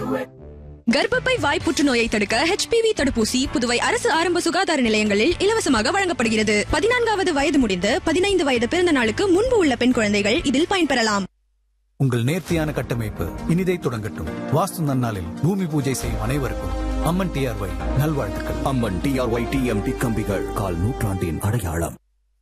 கர்ப்பப்பை வாய் புற்றுநோயை தடுக்க ஹெச்பிவி தடுப்பூசி புதுவை அரசு ஆரம்ப சுகாதார நிலையங்களில் இலவசமாக வழங்கப்படுகிறது பதினான்காவது வயது முடிந்து பதினைந்து வயது பிறந்த நாளுக்கு முன்பு உள்ள பெண் குழந்தைகள் இதில் பயன்பெறலாம் உங்கள் நேர்த்தியான கட்டமைப்பு இனிதை தொடங்கட்டும் வாஸ்து நன்னாளில் பூமி பூஜை செய்யும் அனைவருக்கும் அம்மன் டிஆர்ஒய் நல்வாழ்த்துக்கள் அம்மன் டிஆர்ஒய் டிஎம்டி கம்பிகள் கால் நூற்றாண்டின் அடையாளம்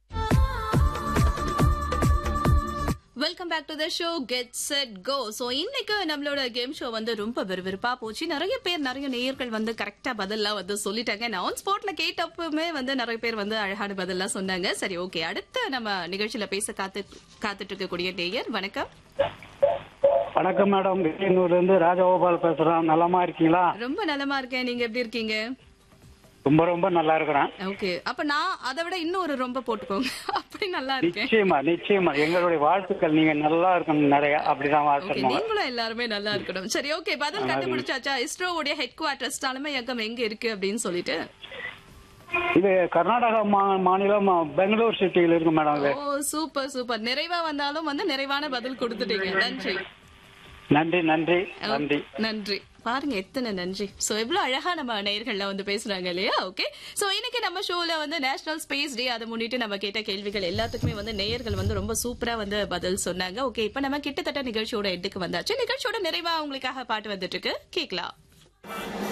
welcome back to the show get set go so இன்னைக்கு நம்மளோட கேம் ஷோ வந்து ரொம்ப விறுவிறுப்பா போச்சு நிறைய பேர் நிறைய நேயர்கள் வந்து கரெக்டா பதிலாம் வந்து சொல்லிட்டாங்க நான் ஆன் ஸ்பாட்ல கேட்டப்பவுமே வந்து நிறைய பேர் வந்து அழகான பதிலாம் சொன்னாங்க சரி ஓகே அடுத்த நம்ம நிகழ்ச்சியில பேச காத்து காத்துட்டு இருக்கக்கூடிய நேயர் வணக்கம் வணக்கம் மேடம் வெளியனூர்ல இருந்து ராஜகோபால் பேசுறேன் நலமா இருக்கீங்களா ரொம்ப நலமா இருக்கேன் நீங்க எப்படி இருக்கீங்க ரொம்ப ரொம்ப நல்லா இருக்கிறேன் ஓகே அப்ப நான் அதை விட இன்னும் ஒரு ரொம்ப போட்டுக்கோங்க அப்படி நல்லா இருக்கேன் நிச்சயமா நிச்சயமா எங்களுடைய வாழ்த்துக்கள் நீங்க நல்லா இருக்கணும் நிறைய அப்படிதான் ஓகே வாழ்த்துறோம் நீங்களும் எல்லாருமே நல்லா இருக்கணும் சரி ஓகே பதில் கண்டுபிடிச்சாச்சா இஸ்ரோவுடைய ஹெட் குவார்டர்ஸ் தலைமை இயக்கம் எங்க இருக்கு அப்படின்னு சொல்லிட்டு இது கர்நாடகா மா- மாநிலம் பெங்களூர் சிட்டியில் இருக்கு மேடம் இது ஓ சூப்பர் சூப்பர் நிறைவா வந்தாலும் வந்து நிறைவான பதில் கொடுத்துட்டீங்க நன்றி நன்றி நன்றி நன்றி நன்றி பாருங்க எத்தனை நன்றி சோ எவ்வளவு அழகா நம்ம நேயர்கள்லாம் வந்து பேசுறாங்க இல்லையா ஓகே சோ இன்னைக்கு நம்ம ஷோல வந்து நேஷனல் ஸ்பேஸ் டே அதை முன்னிட்டு நம்ம கேட்ட கேள்விகள் எல்லாத்துக்குமே வந்து நேயர்கள் வந்து ரொம்ப சூப்பரா வந்து பதில் சொன்னாங்க ஓகே இப்ப நம்ம கிட்டத்தட்ட நிகழ்ச்சியோட எட்டுக்கு வந்தாச்சு நிகழ்ச்சியோட நிறைவா உங்களுக்காக பாட்டு வந்துட்டு இருக்கு கேக்கலாம்